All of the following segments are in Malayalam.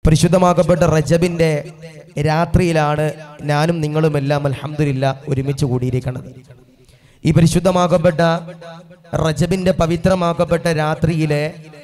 പരിശുദ്ധമാക്കപ്പെട്ട റജബിന്റെ രാത്രിയിലാണ് ഞാനും നിങ്ങളും എല്ലാം അൽഹംദുലില്ല ഒരുമിച്ച് കൂടിയിരിക്കുന്നത് ഈ പരിശുദ്ധമാക്കപ്പെട്ട റജബിന്റെ പവിത്രമാക്കപ്പെട്ട രാത്രിയിലെ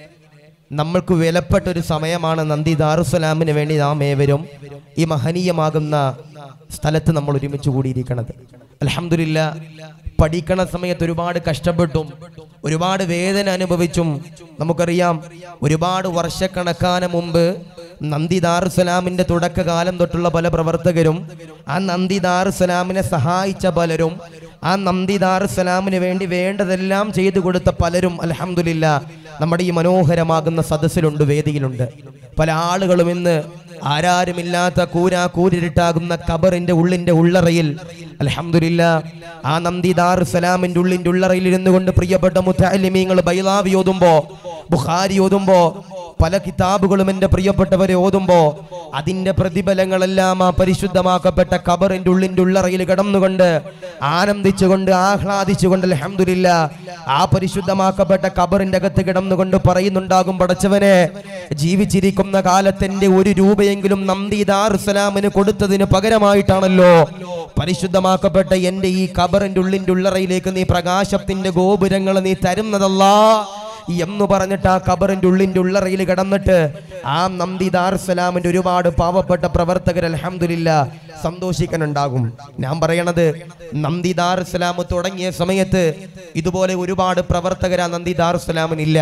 നമ്മൾക്ക് വിലപ്പെട്ട ഒരു സമയമാണ് നന്ദി ദാറുസലാമിന് വേണ്ടി നാം ഏവരും ഈ മഹനീയമാകുന്ന സ്ഥലത്ത് നമ്മൾ ഒരുമിച്ച് കൂടിയിരിക്കുന്നത് അലഹമില്ല പഠിക്കണ സമയത്ത് ഒരുപാട് കഷ്ടപ്പെട്ടും ഒരുപാട് വേദന അനുഭവിച്ചും നമുക്കറിയാം ഒരുപാട് വർഷക്കണക്കാന മുമ്പ് നന്ദി ദാറുസലാമിന്റെ തുടക്കകാലം തൊട്ടുള്ള പല പ്രവർത്തകരും ആ നന്ദി ദാറുസലാമിനെ സഹായിച്ച പലരും ആ നന്ദി ദാറുസലാമിന് വേണ്ടി വേണ്ടതെല്ലാം ചെയ്തു കൊടുത്ത പലരും അലഹമില്ല നമ്മുടെ ഈ മനോഹരമാകുന്ന സദസ്സിലുണ്ട് വേദിയിലുണ്ട് പല ആളുകളും ഇന്ന് ആരാരുമില്ലാത്ത കൂരാ കൂരിരുട്ടാകുന്ന കബറിന്റെ ഉള്ളിന്റെ ഉള്ളറയിൽ അലഹമില്ല ആ നന്ദി ദാറുസലാമിന്റെ ഉള്ളിന്റെ ഉള്ളറയിൽ ഇരുന്നു കൊണ്ട് പ്രിയപ്പെട്ട മുത്തലിമീങ്ങൾ ബൈലാവി ഓതുമ്പോ ബുഖാരി ഓതുമ്പോ പല കിതാബുകളും എൻ്റെ പ്രിയപ്പെട്ടവരെ ഓതുമ്പോ അതിന്റെ പ്രതിഫലങ്ങളെല്ലാം ആ പരിശുദ്ധമാക്കപ്പെട്ട കബറിന്റെ ഉള്ളിന്റെ ഉള്ളറയിൽ കിടന്നുകൊണ്ട് ആനന്ദിച്ചുകൊണ്ട് ആഹ്ലാദിച്ചുകൊണ്ട് അലഹമില്ല ആ പരിശുദ്ധമാക്കപ്പെട്ട കബറിന്റെ അകത്ത് കിടന്നുകൊണ്ട് പറയുന്നുണ്ടാകും പടച്ചവനെ ജീവിച്ചിരിക്കുന്ന കാലത്തിന്റെ ഒരു രൂപയെങ്കിലും നന്ദി ദാറുസലാമിന് കൊടുത്തതിന് പകരമായിട്ടാണല്ലോ പരിശുദ്ധമാക്കപ്പെട്ട എന്റെ ഈ കബറിന്റെ ഉള്ളിന്റെ ഉള്ളറയിലേക്ക് നീ പ്രകാശത്തിന്റെ ഗോപുരങ്ങൾ നീ തരുന്നതല്ലാ എന്ന് പറഞ്ഞിട്ട് ആ കബറിന്റെ ഉള്ളിന്റെ ഉള്ളറയിൽ കിടന്നിട്ട് ആ നന്ദി ദാർസലാമിന്റെ ഒരുപാട് പാവപ്പെട്ട പ്രവർത്തകർ അലഹമില്ല സന്തോഷിക്കാനുണ്ടാകും ഞാൻ പറയണത് നന്ദി ദാർസലാം തുടങ്ങിയ സമയത്ത് ഇതുപോലെ ഒരുപാട് പ്രവർത്തകർ ആ നന്ദി ദാർസലാമിനില്ല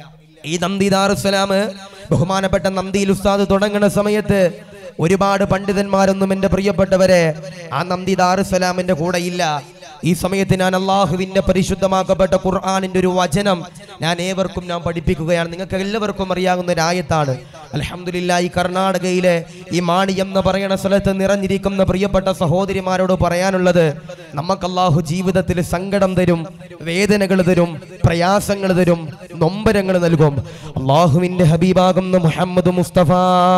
ഈ നന്ദി ദാറുസലാം ബഹുമാനപ്പെട്ട നന്ദിയിൽ ഉസ്താദ് തുടങ്ങുന്ന സമയത്ത് ഒരുപാട് പണ്ഡിതന്മാരൊന്നും എൻ്റെ പ്രിയപ്പെട്ടവരെ ആ നന്ദി ദാറുസലാമിന്റെ കൂടെ ഇല്ല ഈ സമയത്ത് ഞാൻ അള്ളാഹുവിന്റെ പരിശുദ്ധമാക്കപ്പെട്ട ഖുർആാനിന്റെ ഒരു വചനം ഞാൻ ഏവർക്കും ഞാൻ പഠിപ്പിക്കുകയാണ് നിങ്ങൾക്ക് എല്ലാവർക്കും അറിയാവുന്ന ഒരു ആയത്താണ് അലഹമില്ല ഈ കർണാടകയിലെ ഈ മാണി എന്ന് പറയുന്ന സ്ഥലത്ത് നിറഞ്ഞിരിക്കുന്ന പ്രിയപ്പെട്ട സഹോദരിമാരോട് പറയാനുള്ളത് നമുക്ക് അള്ളാഹു ജീവിതത്തിൽ സങ്കടം തരും വേദനകൾ തരും പ്രയാസങ്ങൾ തരും നൊമ്പരങ്ങൾ നൽകും അള്ളാഹുവിന്റെ ഹബീബാകുന്ന മുഹമ്മദ് മുസ്തഫ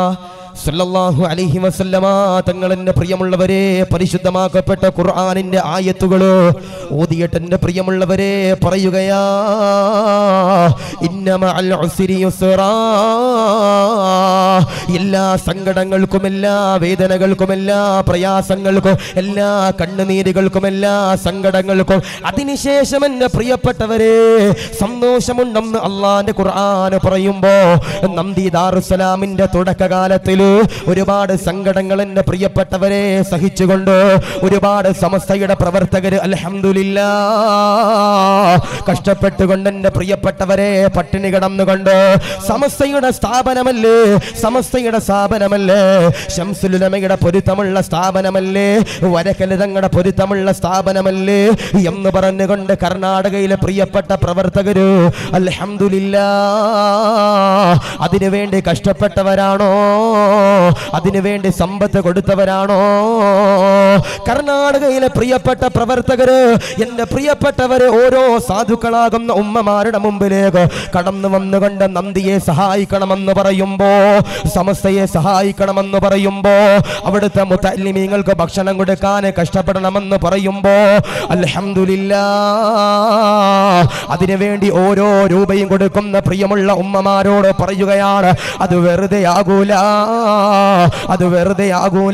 സല്ലല്ലാഹു അലൈഹി വസല്ലമ തങ്ങളെന്റെ പ്രിയമുള്ളവരെ പരിശുദ്ധമാക്കപ്പെട്ട ഖുർആനിന്റെ ആയത്തുകള് ഓതിയിട്ട് എന്റെ പ്രിയമുള്ളവരെ പറയുകയാ ഇന്ന മഅൽ ഉസ്രി യുസ്റാ എല്ലാ സങ്കടങ്ങൾക്കും എല്ലാ വേദനകൾക്കും എല്ലാ പ്രയാസങ്ങൾക്കും എല്ലാ കണ്ണുനീരുകൾക്കും എല്ലാ സങ്കടങ്ങൾക്കും അതിനുശേഷം എന്റെ പ്രിയപ്പെട്ടവരെ സന്തോഷമുണ്ടെന്ന് അള്ളാന്റെ ഖുർആൻ പറയുമ്പോ നന്ദി ദാറുസലാമിന്റെ തുടക്കകാലത്തില് ഒരുപാട് സങ്കടങ്ങൾ എന്റെ പ്രിയപ്പെട്ടവരെ സഹിച്ചുകൊണ്ട് ഒരുപാട് സമസ്തയുടെ പ്രവർത്തകര് അലഹമില്ല കഷ്ടപ്പെട്ടുകൊണ്ട് എന്റെ പ്രിയപ്പെട്ടവരെ പട്ടിണി കിടന്നുകൊണ്ട് സമസ്തയുടെ സ്ഥാപനമല്ലേ സമസ്തയുടെ സ്ഥാപനമല്ലേ ശംസുലുലമയുടെ പൊരുത്തമുള്ള സ്ഥാപനമല്ലേ വരക്കലിതങ്ങളുടെ പൊരുത്തമുള്ള സ്ഥാപനമല്ലേ എന്ന് പറഞ്ഞുകൊണ്ട് കർണാടകയിലെ പ്രിയപ്പെട്ട പ്രവർത്തകര് അൽഹംദുലില്ല അതിനുവേണ്ടി കഷ്ടപ്പെട്ടവരാണോ അതിനുവേണ്ടി സമ്പത്ത് കൊടുത്തവരാണോ കർണാടകയിലെ പ്രിയപ്പെട്ട പ്രവർത്തകര് എന്റെ പ്രിയപ്പെട്ടവര് ഓരോ സാധുക്കളാകുന്ന ഉമ്മമാരുടെ മുമ്പിലേക്ക് കടന്നു വന്നുകൊണ്ട് നന്ദിയെ സഹായിക്കണമെന്ന് പറയുമ്പോ സമസ്തയെ സഹായിക്കണമെന്ന് പറയുമ്പോ അവിടുത്തെ മുത്തല്ലിമീങ്ങൾക്ക് ഭക്ഷണം കൊടുക്കാൻ കഷ്ടപ്പെടണമെന്ന് പറയുമ്പോ അൽഹംദുലില്ല അതിനുവേണ്ടി ഓരോ രൂപയും കൊടുക്കുന്ന പ്രിയമുള്ള ഉമ്മമാരോട് പറയുകയാണ് അത് വെറുതെ ആകൂല അത് വെറുതെ ആകൂല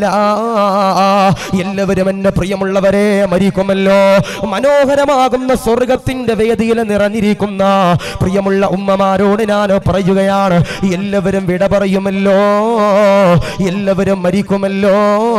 എല്ലാവരും എന്റെ പ്രിയമുള്ളവരെ മരിക്കുമല്ലോ മനോഹരമാകുന്ന സ്വർഗത്തിന്റെ വേദിയിൽ നിറഞ്ഞിരിക്കുന്ന പ്രിയമുള്ള ഉമ്മമാരോട് ഞാൻ പറയുകയാണ് എല്ലാവരും വിട പറയുമല്ലോ എല്ലാവരും മരിക്കുമല്ലോ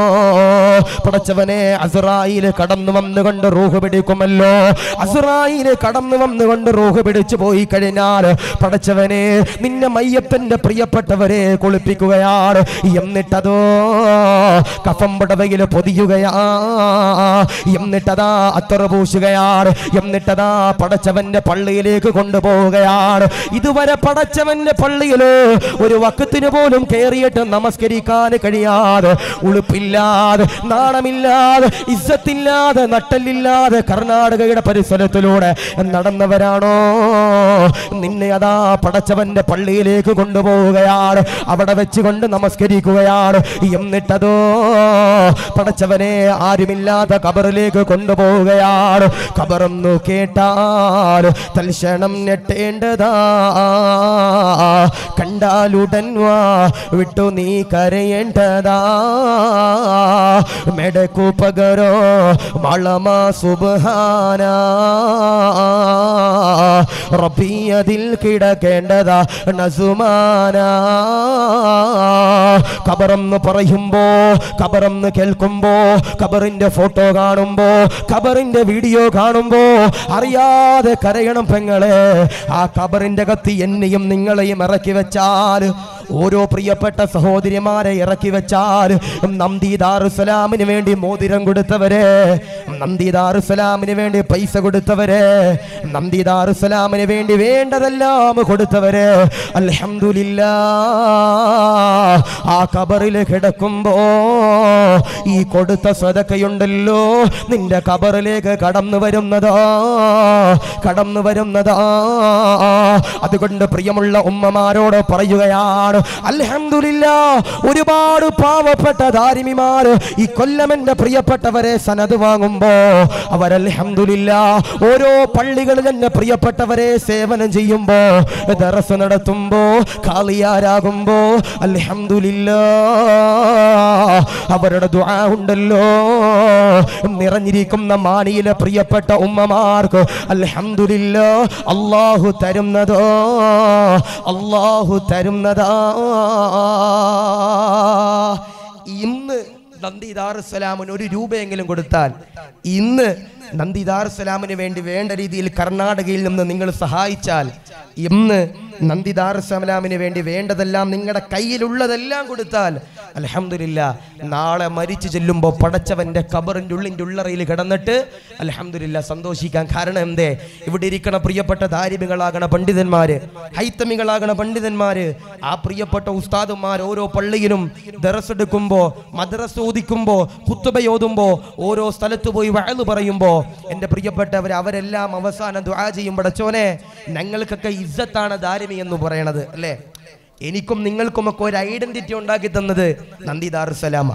പടച്ചവനെ അസുറായില് കടന്നു വന്നുകൊണ്ട് റൂഹ് പിടിക്കുമല്ലോ അസുറായില് കടന്നു വന്നുകൊണ്ട് റൂഹ് പിടിച്ചു പോയി കഴിഞ്ഞാൽ പടച്ചവനെ നിന്നെ മയ്യപ്പന്റെ പ്രിയപ്പെട്ടവരെ കുളിപ്പിക്കുകയാണ് എന്നിട്ടതോ കഫം പുടവയിൽ പൊതിയുകയാ എന്നിട്ടതാ അത്തറ പൂശുകയാണ് എന്നിട്ടതാ പടച്ചവന്റെ പള്ളിയിലേക്ക് കൊണ്ടുപോവുകയാണ് ഇതുവരെ പടച്ചവന്റെ പള്ളിയില് ഒരു വക്കത്തിന് പോലും കയറിയിട്ട് നമസ്കരിക്കാൻ കഴിയാതെ ഉളുപ്പില്ലാതെ നാണമില്ലാതെ ഇസ്സത്തില്ലാതെ നട്ടല്ലില്ലാതെ കർണാടകയുടെ പരിസരത്തിലൂടെ നടന്നവരാണോ നിന്നെ അതാ പടച്ചവന്റെ പള്ളിയിലേക്ക് കൊണ്ടുപോവുകയാണ് അവിടെ വെച്ചുകൊണ്ട് നമസ്കരിക്കാൻ നമസ്കരിക്കുകയാണ് എന്നിട്ടതോ പടച്ചവനെ ആരുമില്ലാത്ത കബറിലേക്ക് കൊണ്ടുപോവുകയാണ് കബറൊന്നു കേട്ടാൽ തൽക്ഷണം ഞെട്ടേണ്ടതാ കണ്ടാലുടൻ വാ വിട്ടു നീ കരയേണ്ടതാ മെടക്കു പകരോ വളമാ സുബാന റബിയതിൽ കിടക്കേണ്ടതാ നസുമാന കബറെന്ന് പറയുമ്പോ കബറെന്ന് കേൾക്കുമ്പോ കബറിന്റെ ഫോട്ടോ കാണുമ്പോ കബറിന്റെ വീഡിയോ കാണുമ്പോ അറിയാതെ കരയണം പെങ്ങളെ ആ കബറിന്റെ കത്തി എന്നെയും നിങ്ങളെയും ഇറക്കി വെച്ചാൽ ഓരോ പ്രിയപ്പെട്ട സഹോദരിമാരെ ഇറക്കി വെച്ചാൽ നന്ദി ദാറുസലാമിന് വേണ്ടി മോതിരം കൊടുത്തവരെ നന്ദി ദാറുസലാമിന് വേണ്ടി പൈസ കൊടുത്തവരെ നന്ദി ദാറുസലാമിന് വേണ്ടി വേണ്ടതെല്ലാം കൊടുത്തവരെ അൽഹംദുലില്ലാ ആ കബറിൽ കിടക്കുമ്പോ ഈ കൊടുത്ത സ്വതക്കയുണ്ടല്ലോ നിന്റെ കബറിലേക്ക് കടന്നു വരുന്നതാ കടന്നു വരുന്നതാ അതുകൊണ്ട് പ്രിയമുള്ള ഉമ്മമാരോട് പറയുകയാണ് അൽഹംദുലില്ല ഒരുപാട് പാവപ്പെട്ട ധാരിമിമാര് ഈ കൊല്ലം എന്റെ പ്രിയപ്പെട്ടവരെ സനത് വാങ്ങുമ്പോ അവർ അൽഹംദുലില്ല ഓരോ പള്ളികളിൽ എന്റെ പ്രിയപ്പെട്ടവരെ സേവനം ചെയ്യുമ്പോ ദറസ് നടത്തുമ്പോ കാളിയാരാകുമ്പോ അൽഹംദുലില്ല അവരുടെ ദുആ ഉണ്ടല്ലോ നിറഞ്ഞിരിക്കുന്ന മാണിയിലെ പ്രിയപ്പെട്ട ഉമ്മമാർക്ക് അൽഹംദുലില്ല അള്ളാഹു തരുന്നതോ അള്ളാഹു തരുന്നതാ ഇന്ന് നന്ദി ദാറുസലാമിന് ഒരു രൂപയെങ്കിലും കൊടുത്താൽ ഇന്ന് നന്ദി ദാറുസലാമിന് വേണ്ടി വേണ്ട രീതിയിൽ കർണാടകയിൽ നിന്ന് നിങ്ങൾ സഹായിച്ചാൽ ഇന്ന് നന്ദി ദാറുസലാമിന് വേണ്ടി വേണ്ടതെല്ലാം നിങ്ങളുടെ കയ്യിലുള്ളതെല്ലാം കൊടുത്താൽ അലഹമില്ല നാളെ മരിച്ചു ചെല്ലുമ്പോൾ പടച്ചവന്റെ കബറിൻ്റെ ഉള്ളിൻ്റെ ഉള്ളറയിൽ കിടന്നിട്ട് അലഹമില്ല സന്തോഷിക്കാൻ കാരണം എന്തേ ഇവിടെ ഇരിക്കണ പ്രിയപ്പെട്ട ദാരിമികളാകണ പണ്ഡിതന്മാര് ഹൈത്തമികളാകണ പണ്ഡിതന്മാര് ആ പ്രിയപ്പെട്ട ഉസ്താദുമാർ ഓരോ പള്ളിയിലും ദറസ് എടുക്കുമ്പോ മദ്രസ് ഓദിക്കുമ്പോ കുത്തുബയോതുമ്പോ ഓരോ സ്ഥലത്ത് പോയി വഴല് പറയുമ്പോ എൻ്റെ പ്രിയപ്പെട്ടവർ അവരെല്ലാം അവസാനം ദുആ ചെയ്യും പടച്ചോനെ ഞങ്ങൾക്കൊക്കെ ഇസ്സത്താണ് ദാരിമി എന്ന് പറയണത് അല്ലേ എനിക്കും നിങ്ങൾക്കുമൊക്കെ ഒരു ഐഡന്റിറ്റി ഉണ്ടാക്കി തന്നത് നന്ദി ദാറുസലാമ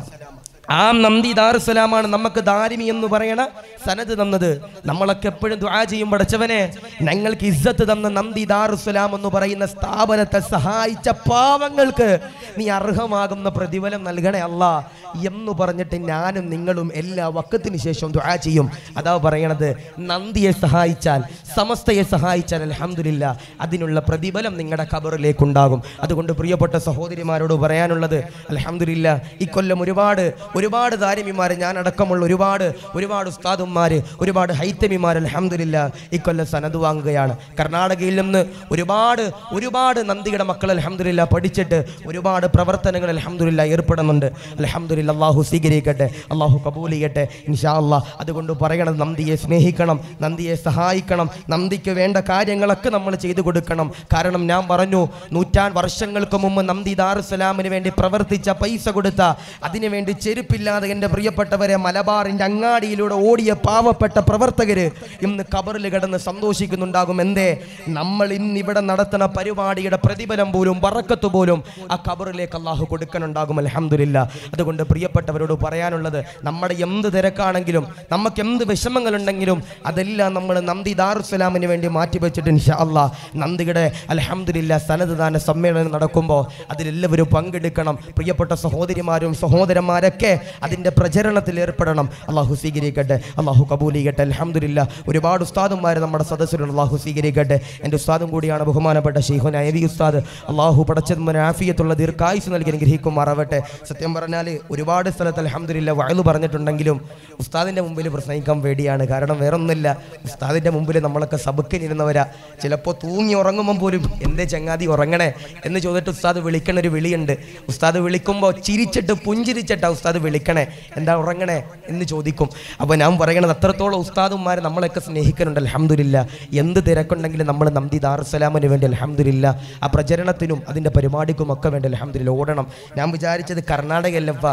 ആ നന്ദി ദാറുസലാമാണ് നമുക്ക് ദാരിമി എന്ന് പറയണ സനത് തന്നത് നമ്മളൊക്കെ എപ്പോഴും ദുആ ചെയ്യും പടച്ചവനെ ഞങ്ങൾക്ക് ഇസ്സത്ത് തന്ന നന്ദി ദാറുസലാം എന്ന് പറയുന്ന സ്ഥാപനത്തെ സഹായിച്ച പാവങ്ങൾക്ക് നീ അർഹമാകുന്ന പ്രതിഫലം നൽകണേ അല്ല എന്ന് പറഞ്ഞിട്ട് ഞാനും നിങ്ങളും എല്ലാ വക്കത്തിന് ശേഷം ദുആ ചെയ്യും അതാ പറയണത് നന്ദിയെ സഹായിച്ചാൽ സമസ്തയെ സഹായിച്ചാൽ അലഹമില്ല അതിനുള്ള പ്രതിഫലം നിങ്ങളുടെ ഖബറിലേക്ക് ഉണ്ടാകും അതുകൊണ്ട് പ്രിയപ്പെട്ട സഹോദരിമാരോട് പറയാനുള്ളത് അലഹമില്ല ഇക്കൊല്ലം ഒരുപാട് ഒരുപാട് താരമിമാർ ഞാൻ അടക്കമുള്ള ഒരുപാട് ഒരുപാട് ഉസ്താദുമാർ ഒരുപാട് ഹൈത്തമിമാർ അലഹമില്ല ഇക്കൊല്ലം സനത് വാങ്ങുകയാണ് കർണാടകയിൽ നിന്ന് ഒരുപാട് ഒരുപാട് നന്ദിയുടെ മക്കൾ അലഹമില്ല പഠിച്ചിട്ട് ഒരുപാട് പ്രവർത്തനങ്ങൾ അലഹമില്ല ഏർപ്പെടുന്നുണ്ട് അലഹമില്ല അള്ളാഹു സ്വീകരിക്കട്ടെ അള്ളാഹു കബൂൽ ചെയ്യട്ടെ ഇൻഷാ അള്ളാഹ് അതുകൊണ്ട് പറയണത് നന്ദിയെ സ്നേഹിക്കണം നന്ദിയെ സഹായിക്കണം നന്ദിക്ക് വേണ്ട കാര്യങ്ങളൊക്കെ നമ്മൾ ചെയ്തു കൊടുക്കണം കാരണം ഞാൻ പറഞ്ഞു നൂറ്റാൻ വർഷങ്ങൾക്ക് മുമ്പ് നന്ദി ദാറുസലാമിന് വേണ്ടി പ്രവർത്തിച്ച പൈസ കൊടുത്ത അതിനു വേണ്ടി ചെരുപ്പില്ലാതെ എൻ്റെ പ്രിയപ്പെട്ടവരെ മലബാറിൻ്റെ അങ്ങാടിയിലൂടെ ഓടിയ പാവപ്പെട്ട പ്രവർത്തകര് ഇന്ന് കബറിൽ കിടന്ന് സന്തോഷിക്കുന്നുണ്ടാകും എന്തേ നമ്മൾ ഇന്ന് ഇവിടെ നടത്തുന്ന പരിപാടിയുടെ പ്രതിഫലം പോലും വറക്കത്ത് പോലും ആ കബറിലേക്ക് അള്ളാഹു കൊടുക്കാനുണ്ടാകും അലഹമില്ല അതുകൊണ്ട് പ്രിയപ്പെട്ടവരോട് പറയാനുള്ളത് നമ്മുടെ എന്ത് തിരക്കാണെങ്കിലും നമുക്ക് എന്ത് വിഷമങ്ങളുണ്ടെങ്കിലും അതെല്ലാം നമ്മൾ നന്ദി ദാറുസലാമിന് വേണ്ടി മാറ്റിവെച്ചിട്ട് ഇൻഷാ അള്ളാഹ് നന്ദിയുടെ അലഹമില്ല സനദ്ദാന സമ്മേളനം നടക്കുമ്പോൾ അതിലെല്ലാവരും പങ്കെടുക്കണം പ്രിയപ്പെട്ട സഹോദരിമാരും സഹോദരന്മാരൊക്കെ അതിൻ്റെ പ്രചരണത്തിൽ ഏർപ്പെടണം അള്ളാഹു സ്വീകരിക്കട്ടെ അള്ളാഹു കബൂൽ ചെയ്യട്ടെ അലഹമില്ല ഒരുപാട് ഉസ്താദുമാർ നമ്മുടെ സദസ്സിലുണ്ട് അള്ളാഹു സ്വീകരിക്കട്ടെ എൻ്റെ ഉസ്താദും കൂടിയാണ് ബഹുമാനപ്പെട്ട ഷെയ്ഖുൻ അയവി ഉസ്താദ് അള്ളാഹു പടച്ചതുമന് ആഫിയത്തുള്ള ദീർഘായുസ് നൽകി അനുഗ്രഹിക്കുമാറാവട്ടെ സത്യം പറഞ്ഞാൽ ഒരുപാട് സ്ഥലത്ത് അലഹമില്ല വയലു പറഞ്ഞിട്ടുണ്ടെങ്കിലും ഉസ്താദിൻ്റെ മുമ്പിൽ പ്രസംഗിക്കാൻ വേണ്ടിയാണ് കാരണം വേറൊന്നുമില്ല ഉസ്താദിൻ്റെ മുമ്പിൽ നമ്മളൊക്കെ സബുക്കിനിരുന്നവരാ ചിലപ്പോൾ തൂങ്ങി ഉറങ്ങുമ്പോൾ പോലും എന്തേ ചങ്ങാതി ഉറങ്ങണേ എന്ന് ചോദിച്ചിട്ട് ഉസ്താദ് വിളിക്കണ ഒരു വിളിയുണ്ട് ഉസ്താദ് വിളിക്കുമ്പോൾ ചിരിച്ചിട്ട് പുഞ്ചിരിച്ചിട്ടാ ഉസ്താദ് വിളിക്കണേ എന്താ ഉറങ്ങണേ എന്ന് ചോദിക്കും അപ്പോൾ ഞാൻ പറയണത് അത്രത്തോളം ഉസ്താദുമാർ നമ്മളൊക്കെ സ്നേഹിക്കുന്നുണ്ട് അലഹമില്ല എന്ത് തിരക്കുണ്ടെങ്കിലും നമ്മൾ നന്ദി ദാറുസലാമിന് വേണ്ടി അലഹമില്ല ആ പ്രചരണത്തിനും അതിൻ്റെ പരിപാടിക്കും ഒക്കെ വേണ്ടി അലഹമില്ല ഓടണം ഞാൻ വിചാരിച്ചത് കർണാടകയല്ലപ്പാ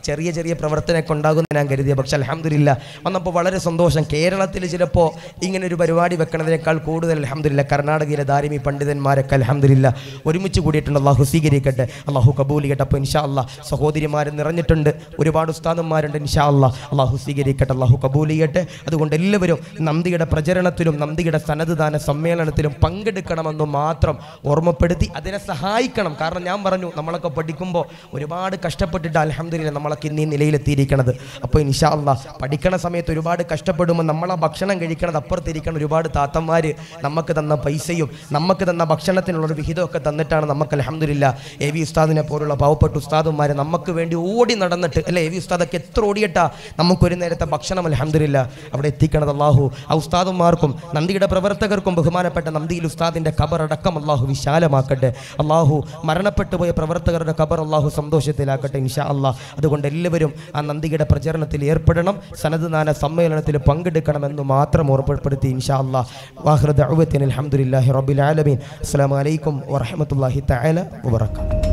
ചെറിയ ചെറിയ പ്രവർത്തനമൊക്കെ ഉണ്ടാകുമെന്ന് ഞാൻ കരുതിയ പക്ഷെ അലഹമില്ല വന്നപ്പോൾ വളരെ സന്തോഷം കേരളത്തിൽ ചിലപ്പോൾ ഇങ്ങനെ ഒരു പരിപാടി വെക്കണതിനേക്കാൾ കൂടുതൽ അലഹമില്ല കർണാടകയിലെ ധാരിമി പണ്ഡിതന്മാരൊക്കെ അലഹമില്ല ഒരുമിച്ച് കൂടിയിട്ടുണ്ട് അള്ളാഹു സ്വീകരിക്കട്ടെ അള്ളാഹു കബൂലിക്കട്ടെ അപ്പോൾ ഇൻഷാ അള്ളാഹ് സഹോദരിമാർ നിറഞ്ഞിട്ടുണ്ട് ഒരുപാട് ഉസ്താദന്മാരുണ്ട് ഇൻഷാ അള്ളാഹ് അള്ളാഹു സ്വീകരിക്കട്ടെ അള്ളാഹു കബൂലിയട്ടെ അതുകൊണ്ട് എല്ലാവരും നന്ദിയുടെ പ്രചരണത്തിലും നന്ദിയുടെ സന്നദ്ധദാന സമ്മേളനത്തിലും പങ്കെടുക്കണമെന്ന് മാത്രം ഓർമ്മപ്പെടുത്തി അതിനെ സഹായിക്കണം കാരണം ഞാൻ പറഞ്ഞു നമ്മളൊക്കെ പഠിക്കുമ്പോൾ ഒരുപാട് കഷ്ടപ്പെട്ടിട്ട് അലഹമില്ല നമ്മളൊക്കെ ഇന്ന് ഈ നിലയിലെത്തിയിരിക്കണത് അപ്പോൾ ഇൻഷാ അള്ളാഹ് പഠിക്കണ സമയത്ത് ഒരുപാട് കഷ്ടപ്പെടുമ്പോൾ നമ്മളെ ഭക്ഷണം കഴിക്കണത് അപ്പുറത്തിരിക്കണം ഒരുപാട് താത്തന്മാർ നമുക്ക് തന്ന പൈസയും നമുക്ക് തന്ന ഭക്ഷണത്തിനുള്ളൊരു വിഹിതമൊക്കെ തന്നിട്ടാണ് നമുക്ക് അലഹമില്ല എ വി ഉസ്താദിനെ പോലുള്ള പാവപ്പെട്ട ഉസ്താദന്മാർ നമുക്ക് വേണ്ടി ഓടി നടന്നിട്ട് അല്ലെ എ വി ഉസ്താദൊക്കെ എത്ര ഓടിയിട്ടാ നമുക്കൊരു നേരത്തെ ഭക്ഷണം അലഹമില്ല അവിടെ എത്തിക്കണത് അള്ളാഹു ആ ഉസ്താദന്മാർക്കും നന്ദിയുടെ പ്രവർത്തകർക്കും ബഹുമാനപ്പെട്ട നന്ദിയിൽ ഉസ്താദിൻ്റെ ഖബർ അടക്കം അള്ളാഹു വിശാലമാക്കട്ടെ അള്ളാഹു മരണപ്പെട്ടു പോയ പ്രവർത്തകരുടെ ഖബർ അള്ളാഹു സന്തോഷത്തിലാക്കട്ടെ ഇൻഷാ അള്ളാഹ് അതുകൊണ്ട് എല്ലാവരും ആ നന്ദിയുടെ പ്രചരണത്തിൽ ഏർപ്പെടണം സനദ്ദാന സമ്മേളനത്തിൽ പങ്കെടുക്കണമെന്ന് മാത്രം ഓർമ്മപ്പെടുത്തി ഇൻഷാ അള്ളാഹ് വാഹൃദ അലഹമുല്ലാഹി റബ്ബിൽ ആലമീൻ അസ്സലാമു അലൈക്കും വറഹമത്തല്ലാഹി തആല വബറകാതുഹു